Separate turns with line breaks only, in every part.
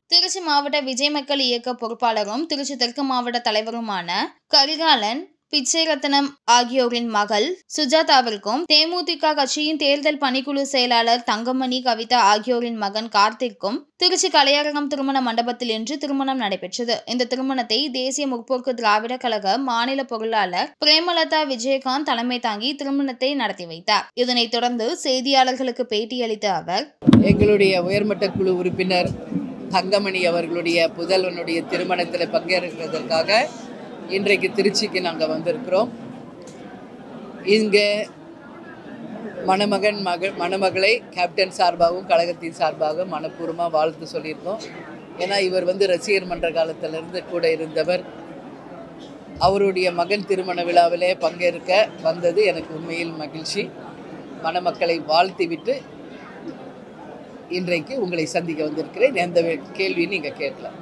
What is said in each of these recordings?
திருச்சி மாவட்ட விஜய் மக்கள் இயக்க பொறுப்பாளரும் திருச்சி தெற்கு மாவட்ட தலைவருமான கரிகாலன் பிச்சைரத்னம் ஆகியோரின் மகள் சுஜாதாவிற்கும் தேமுதிக கட்சியின் தேர்தல் பணிக்குழு செயலாளர் தங்கமணி கவிதா ஆகியோரின் மகன் கார்த்திக்கும் திருச்சி கலையரங்கம் திருமண மண்டபத்தில் இன்று திருமணம் நடைபெற்றது இந்த திருமணத்தை தேசிய முற்போக்கு திராவிட கழக மாநில பொருளாளர் பிரேமலதா விஜயகாந்த் தலைமை தாங்கி திருமணத்தை நடத்தி வைத்தார் இதனைத் தொடர்ந்து செய்தியாளர்களுக்கு பேட்டியளித்த அவர்
எங்களுடைய உயர்மட்ட குழு உறுப்பினர் தங்கமணி அவர்களுடைய புதல்வனுடைய திருமணத்தில் பங்கேற்கிறதற்காக இன்றைக்கு திருச்சிக்கு நாங்கள் வந்திருக்கிறோம் இங்கே மணமகன் மகள் மணமகளை கேப்டன் சார்பாகவும் கழகத்தின் சார்பாகவும் மனப்பூர்வமாக வாழ்த்து சொல்லியிருக்கோம் ஏன்னா இவர் வந்து ரசிகர் மன்ற காலத்திலிருந்து கூட இருந்தவர் அவருடைய மகன் திருமண விழாவிலே பங்கேற்க வந்தது எனக்கு உண்மையில் மகிழ்ச்சி மணமக்களை வாழ்த்திவிட்டு இன்றைக்கு உங்களை சந்திக்க வந்திருக்கிறேன் எந்த வே- கேள்வியும் நீங்கள் கேட்கலாம்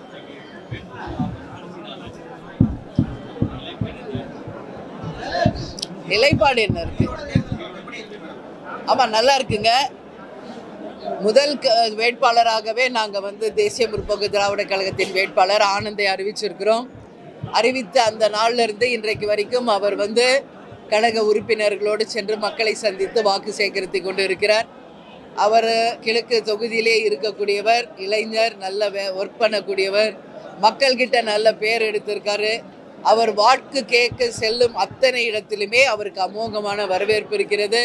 நிலைப்பாடு என்ன இருக்கு ஆமாம் நல்லா இருக்குங்க முதல் க- வேட்பாளராகவே நாங்கள் வந்து தேசிய முற்போக்கு திராவிட கழகத்தின் வேட்பாளர் ஆனந்தை அறிவிச்சிருக்கிறோம் அறிவித்த அந்த நாள்ல இருந்து இன்றைக்கு வரைக்கும் அவர் வந்து கழக உறுப்பினர்களோடு சென்று மக்களை சந்தித்து வாக்கு சேகரித்து கொண்டு இருக்கிறார் அவர் கிழக்கு தொகுதியிலே இருக்கக்கூடியவர் இளைஞர் நல்ல வே ஒர்க் பண்ணக்கூடியவர் மக்கள்கிட்ட நல்ல பேர் எடுத்திருக்காரு அவர் வாக்கு கேட்க செல்லும் அத்தனை இடத்திலுமே அவருக்கு அமோகமான வரவேற்பு இருக்கிறது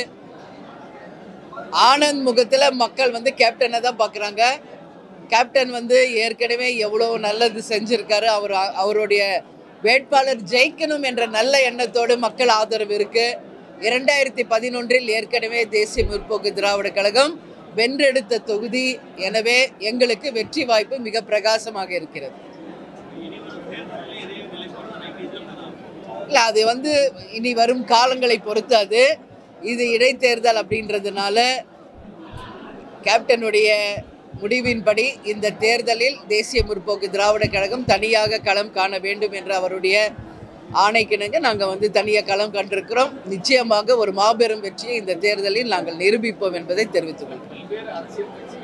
ஆனந்த் முகத்தில் மக்கள் வந்து கேப்டனை தான் பார்க்குறாங்க கேப்டன் வந்து ஏற்கனவே எவ்வளோ நல்லது செஞ்சிருக்காரு அவர் அவருடைய வேட்பாளர் ஜெயிக்கணும் என்ற நல்ல எண்ணத்தோடு மக்கள் ஆதரவு இருக்கு இரண்டாயிரத்தி பதினொன்றில் ஏற்கனவே தேசிய முற்போக்கு திராவிட கழகம் வென்றெடுத்த தொகுதி எனவே எங்களுக்கு வெற்றி வாய்ப்பு மிக பிரகாசமாக இருக்கிறது இல்லை அது வந்து இனி வரும் காலங்களை பொறுத்து அது இது இடைத்தேர்தல் அப்படின்றதுனால கேப்டனுடைய முடிவின்படி இந்த தேர்தலில் தேசிய முற்போக்கு திராவிட கழகம் தனியாக களம் காண வேண்டும் என்ற அவருடைய ஆணைக்கிணங்க நாங்கள் வந்து தனியாக களம் கண்டிருக்கிறோம் நிச்சயமாக ஒரு மாபெரும் வெற்றியை இந்த தேர்தலில் நாங்கள் நிரூபிப்போம் என்பதை தெரிவித்துக் கொள்கிறோம்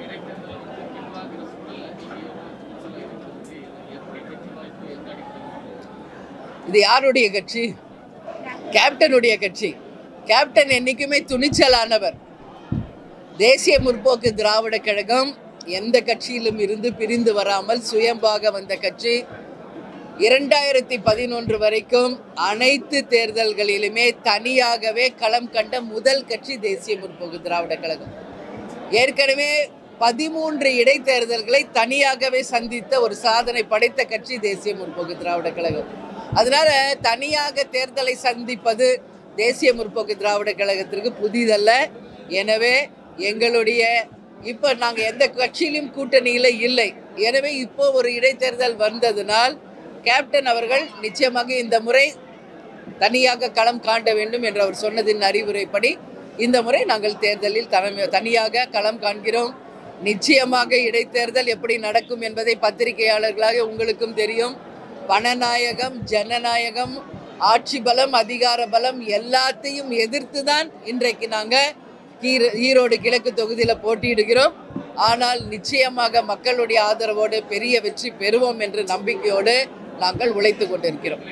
இது யாருடைய கட்சி கேப்டனுடைய கட்சி கேப்டன் என்னைக்குமே துணிச்சலானவர் தேசிய முற்போக்கு திராவிட கழகம் எந்த கட்சியிலும் இருந்து பிரிந்து வராமல் சுயம்பாக வந்த கட்சி இரண்டாயிரத்தி பதினொன்று வரைக்கும் அனைத்து தேர்தல்களிலுமே தனியாகவே களம் கண்ட முதல் கட்சி தேசிய முற்போக்கு திராவிட கழகம் ஏற்கனவே பதிமூன்று இடைத்தேர்தல்களை தனியாகவே சந்தித்த ஒரு சாதனை படைத்த கட்சி தேசிய முற்போக்கு திராவிட கழகம் அதனால தனியாக தேர்தலை சந்திப்பது தேசிய முற்போக்கு திராவிட கழகத்திற்கு புதிதல்ல எனவே எங்களுடைய இப்போ நாங்கள் எந்த கட்சியிலும் கூட்டணியில் இல்லை எனவே இப்போ ஒரு இடைத்தேர்தல் வந்ததினால் கேப்டன் அவர்கள் நிச்சயமாக இந்த முறை தனியாக களம் காண்ட வேண்டும் என்று அவர் சொன்னதின் அறிவுரைப்படி இந்த முறை நாங்கள் தேர்தலில் தலைமை தனியாக களம் காண்கிறோம் நிச்சயமாக இடைத்தேர்தல் எப்படி நடக்கும் என்பதை பத்திரிகையாளர்களாக உங்களுக்கும் தெரியும் பணநாயகம் ஜனநாயகம் ஆட்சி பலம் அதிகார பலம் எல்லாத்தையும் எதிர்த்து தான் இன்றைக்கு நாங்கள் ஈர ஈரோடு கிழக்கு தொகுதியில் போட்டியிடுகிறோம் ஆனால் நிச்சயமாக மக்களுடைய ஆதரவோடு பெரிய வெற்றி பெறுவோம் என்ற நம்பிக்கையோடு நாங்கள் உழைத்து கொண்டிருக்கிறோம்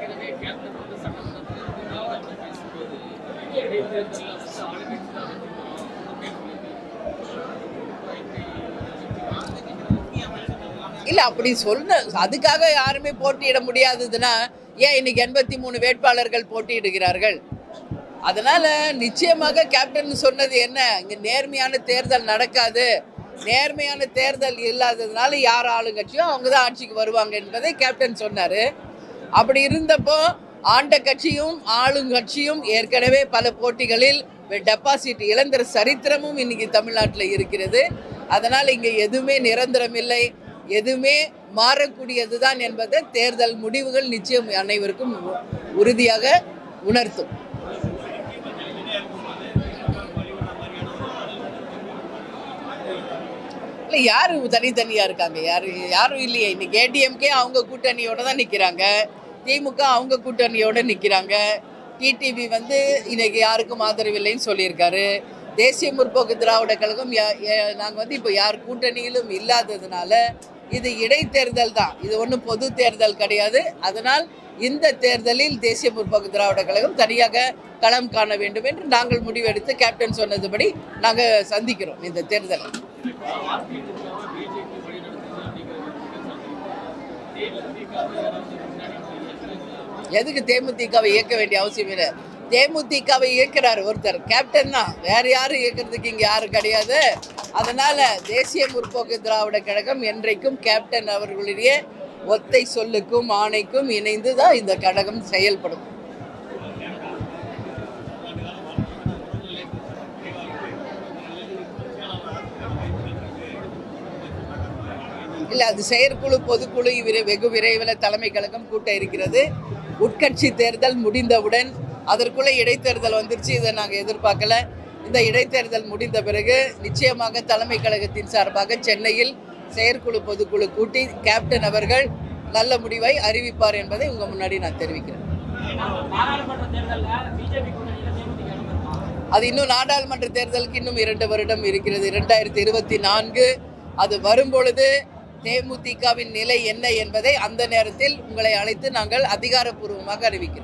இல்லை அப்படி சொன்ன அதுக்காக யாருமே போட்டியிட முடியாததுன்னா ஏன் இன்னைக்கு எண்பத்தி மூணு வேட்பாளர்கள் போட்டியிடுகிறார்கள் அதனால நிச்சயமாக கேப்டன் சொன்னது என்ன இங்க நேர்மையான தேர்தல் நடக்காது நேர்மையான தேர்தல் இல்லாததுனால யார் ஆளுங்கட்சியோ அவங்க தான் ஆட்சிக்கு வருவாங்க என்பதை கேப்டன் சொன்னாரு அப்படி இருந்தப்போ ஆண்ட கட்சியும் ஆளுங்கட்சியும் ஏற்கனவே பல போட்டிகளில் டெபாசிட் இழந்த சரித்திரமும் இன்னைக்கு தமிழ்நாட்டில் இருக்கிறது அதனால் இங்கே எதுவுமே நிரந்தரம் இல்லை எதுவுமே மாறக்கூடியது தான் என்பதை தேர்தல் முடிவுகள் நிச்சயம் அனைவருக்கும் உ- உறுதியாக உணர்த்தும் இல்லை யார் தனித்தனியாக இருக்காங்க யார் யாரும் இல்லையே இன்னைக்கு ஏடிஎம்கே அவங்க கூட்டணியோட தான் நிற்கிறாங்க திமுக அவங்க கூட்டணியோட நிற்கிறாங்க டிடிவி வந்து இன்னைக்கு யாருக்கும் ஆதரவு இல்லைன்னு சொல்லியிருக்காரு தேசிய முற்போக்கு திராவிட கழகம் நாங்கள் வந்து இப்போ யார் கூட்டணியிலும் இல்லாததுனால இது இடைத்தேர்தல் தான் இது ஒன்றும் பொது தேர்தல் கிடையாது அதனால் இந்த தேர்தலில் தேசிய முற்போக்கு திராவிட கழகம் தனியாக களம் காண வேண்டும் என்று நாங்கள் முடிவெடுத்து கேப்டன் சொன்னதுபடி நாங்கள் சந்திக்கிறோம் இந்த தேர்தலை எதுக்கு தேமுதிகவை இயக்க வேண்டிய அவசியம் இல்லை தேமுதிகவை இயக்குறாரு ஒருத்தர் கேப்டன் தான் வேற யாரும் இயக்கிறதுக்கு இங்க யாரும் கிடையாது அதனால தேசிய முற்போக்கு திராவிட கழகம் என்றைக்கும் கேப்டன் அவர்களுடைய ஒத்தை சொல்லுக்கும் ஆணைக்கும் இணைந்து தான் இந்த கழகம் செயல்படும் இல்லை அது செயற்குழு பொதுக்குழு விரை வெகு விரைவில் தலைமை கழகம் கூட்ட இருக்கிறது உட்கட்சி தேர்தல் முடிந்தவுடன் அதற்குள்ள இடைத்தேர்தல் வந்துருச்சு இதை நாங்கள் எதிர்பார்க்கல இந்த இடைத்தேர்தல் முடிந்த பிறகு நிச்சயமாக தலைமை கழகத்தின் சார்பாக சென்னையில் செயற்குழு பொதுக்குழு கூட்டி கேப்டன் அவர்கள் நல்ல முடிவை அறிவிப்பார் என்பதை உங்க முன்னாடி நான் தெரிவிக்கிறேன்
நாடாளுமன்ற தேர்தல்ல பிஜேபி கூட்டணியில தேமுதிக இடம்பெறுமா
அது இன்னும் நாடாளுமன்ற தேர்தலுக்கு இன்னும் இரண்டு வருடம் இருக்கிறது இரண்டாயிரத்தி இருபத்தி நான்கு அது வரும்பொழுது தேமுதிகவின் நிலை என்ன என்பதை அந்த நேரத்தில் உங்களை அழைத்து நாங்கள் அதிகாரப்பூர்வமாக அறிவிக்கிறோம்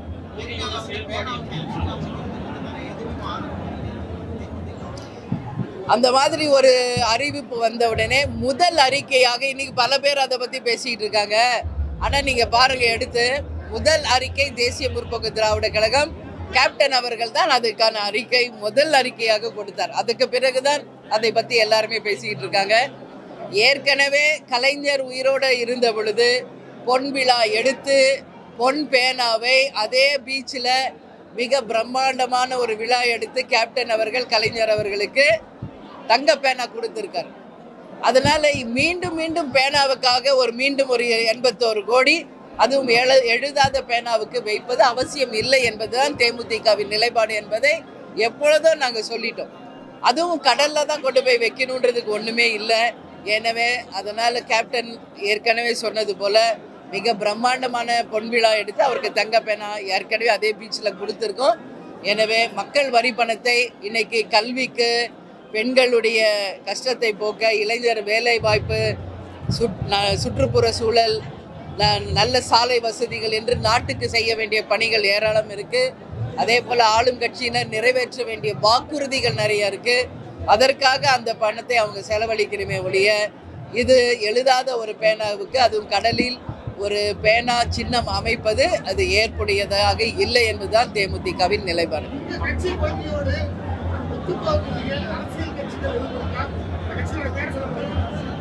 அந்த மாதிரி ஒரு அறிவிப்பு வந்த உடனே முதல் அறிக்கையாக இன்னைக்கு பல பேர் அதை பத்தி பேசிட்டு இருக்காங்க ஆனா நீங்க பாருங்க எடுத்து முதல் அறிக்கை தேசிய முற்போக்கு திராவிட கழகம் கேப்டன் அவர்கள் தான் அதுக்கான அறிக்கை முதல் அறிக்கையாக கொடுத்தார் அதுக்கு பிறகுதான் அதை பத்தி எல்லாருமே பேசிக்கிட்டு இருக்காங்க ஏற்கனவே கலைஞர் உயிரோடு இருந்த பொழுது பொன் விழா எடுத்து பொன் பேனாவை அதே பீச்சில் மிக பிரம்மாண்டமான ஒரு விழா எடுத்து கேப்டன் அவர்கள் கலைஞர் அவர்களுக்கு தங்க பேனா கொடுத்துருக்காரு அதனால மீண்டும் மீண்டும் பேனாவுக்காக ஒரு மீண்டும் ஒரு எண்பத்தோரு கோடி அதுவும் எழு எழுதாத பேனாவுக்கு வைப்பது அவசியம் இல்லை என்பதுதான் தேமுதிகவின் நிலைப்பாடு என்பதை எப்பொழுதும் நாங்கள் சொல்லிட்டோம் அதுவும் கடல்ல தான் கொண்டு போய் வைக்கணுன்றதுக்கு ஒண்ணுமே இல்லை எனவே அதனால கேப்டன் ஏற்கனவே சொன்னது போல மிக பிரம்மாண்டமான பொன் விழா எடுத்து அவருக்கு தங்க பேனா ஏற்கனவே அதே பீச்சில் கொடுத்துருக்கோம் எனவே மக்கள் வரி பணத்தை இன்னைக்கு கல்விக்கு பெண்களுடைய கஷ்டத்தை போக்க இளைஞர் வேலை வாய்ப்பு சுட் ந- சுற்றுப்புற சூழல் ந- நல்ல சாலை வசதிகள் என்று நாட்டுக்கு செய்ய வேண்டிய பணிகள் ஏராளம் இருக்கு அதே போல ஆளும் கட்சியினர் நிறைவேற்ற வேண்டிய வாக்குறுதிகள் நிறைய இருக்கு அதற்காக அந்த பணத்தை அவங்க செலவழிக்கணுமே ஒழிய இது எழுதாத ஒரு பேனாவுக்கு அதுவும் கடலில் ஒரு பேனா சின்னம் அமைப்பது அது ஏற்புடையதாக இல்லை என்பதுதான் தேமுதிகவின் நிலைப்பாடு
இந்த கட்சி கொள்கையோடு ஒத்து போகக்கூடிய அரசியல் கட்சிகள் எதுவும் இருக்கா அந்த கட்சியோட பேர் சொல்ல முடியுமா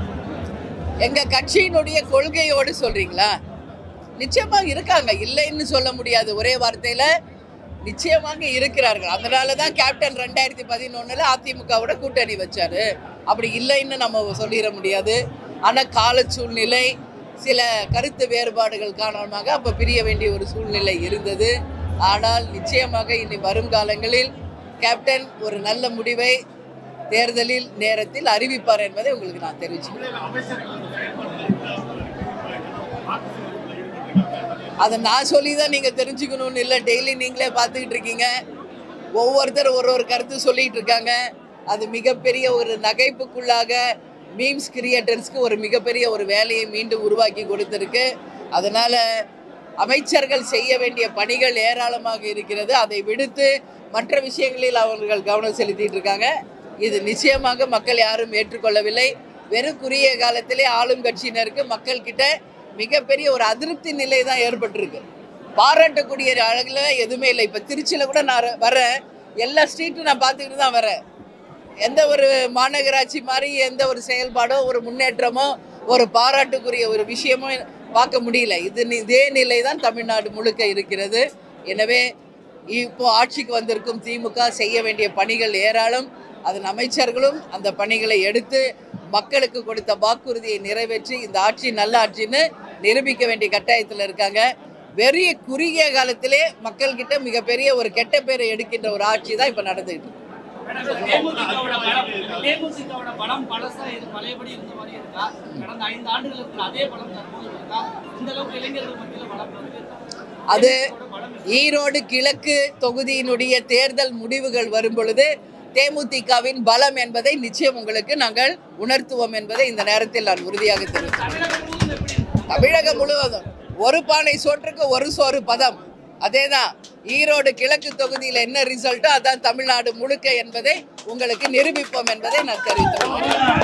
எங்க கட்சியினுடைய கொள்கையோடு சொல்றீங்களா நிச்சயமா இருக்காங்க இல்லைன்னு சொல்ல முடியாது ஒரே வார்த்தையில நிச்சயமாக இருக்கிறார்கள் அதனால தான் கேப்டன் ரெண்டாயிரத்தி பதினொன்னுல அதிமுகவோட கூட்டணி வச்சாரு அப்படி இல்லைன்னு நம்ம சொல்லிட முடியாது ஆனா கால சூழ்நிலை சில கருத்து வேறுபாடுகள் காரணமாக அப்ப பிரிய வேண்டிய ஒரு சூழ்நிலை இருந்தது ஆனால் நிச்சயமாக இனி வரும் காலங்களில் கேப்டன் ஒரு நல்ல முடிவை தேர்தலில் நேரத்தில் அறிவிப்பார் என்பதை உங்களுக்கு நான் தெரிவிச்சுக்கிறேன் அதை நான் சொல்லி தான் நீங்கள் தெரிஞ்சுக்கணும்னு இல்லை டெய்லி நீங்களே பார்த்துக்கிட்டு இருக்கீங்க ஒவ்வொருத்தர் ஒரு ஒரு கருத்து சொல்லிட்டு இருக்காங்க அது மிகப்பெரிய ஒரு நகைப்புக்குள்ளாக மீம்ஸ் கிரியேட்டர்ஸ்க்கு ஒரு மிகப்பெரிய ஒரு வேலையை மீண்டும் உருவாக்கி கொடுத்துருக்கு அதனால் அமைச்சர்கள் செய்ய வேண்டிய பணிகள் ஏராளமாக இருக்கிறது அதை விடுத்து மற்ற விஷயங்களில் அவர்கள் கவனம் செலுத்திட்டு இருக்காங்க இது நிச்சயமாக மக்கள் யாரும் ஏற்றுக்கொள்ளவில்லை வெறும் குறுகிய காலத்திலே ஆளும் கட்சியினருக்கு மக்கள் கிட்ட மிகப்பெரிய ஒரு அதிருப்தி நிலை தான் ஏற்பட்டிருக்கு பாராட்டக்கூடிய அழகில் எதுவுமே இல்லை இப்போ திருச்சியில் கூட நான் வரேன் எல்லா ஸ்ட்ரீட்டும் நான் பார்த்துக்கிட்டு தான் வரேன் எந்த ஒரு மாநகராட்சி மாதிரி எந்த ஒரு செயல்பாடோ ஒரு முன்னேற்றமோ ஒரு பாராட்டுக்குரிய ஒரு விஷயமோ பார்க்க முடியல இது நி- இதே நிலை தான் தமிழ்நாடு முழுக்க இருக்கிறது எனவே இப்போ ஆட்சிக்கு வந்திருக்கும் திமுக செய்ய வேண்டிய பணிகள் ஏராளம் அதன் அமைச்சர்களும் அந்த பணிகளை எடுத்து மக்களுக்கு கொடுத்த வாக்குறுதியை நிறைவேற்றி இந்த ஆட்சி நல்ல ஆட்சின்னு நிரூபிக்க வேண்டிய கட்டாயத்தில் இருக்காங்க வெறிய குறுகிய காலத்திலே மக்கள்கிட்ட மிகப்பெரிய ஒரு கெட்ட பேரை எடுக்கின்ற ஒரு ஆட்சி தான் இப்போ நடந்துகிட்டு இருக்கு.
தேமுதிகவோட பலம் தேமுதிகவோட பலம் பழசா இது பழையபடி இருந்த மாதிரி இருக்கா கடந்த ஐந்து ஆண்டுகள் இருக்கிற அதே பலம் தற்போது இருக்கா இந்த அளவுக்கு இளைஞர்கள் மத்தியில் பலம் இருக்கு
அது ஈரோடு கிழக்கு தொகுதியினுடைய தேர்தல் முடிவுகள் வரும் பொழுது தேமுதிகவின் பலம் என்பதை நிச்சயம் உங்களுக்கு நாங்கள் உணர்த்துவோம் என்பதை இந்த நேரத்தில் நான் உறுதியாக தெரிவிக்கிறேன்
தமிழகம் முழுவதும் எப்படி இருக்கு?
தமிழகம் முழுவதும் ஒரு பானை சோற்றுக்கு ஒரு சோறு பதம் அதேதான் ஈரோடு கிழக்கு தொகுதியில் என்ன ரிசல்ட்டோ அதான் தமிழ்நாடு முழுக்க என்பதை உங்களுக்கு நிரூபிப்போம் என்பதை நான் தெரிவித்துள்ளேன்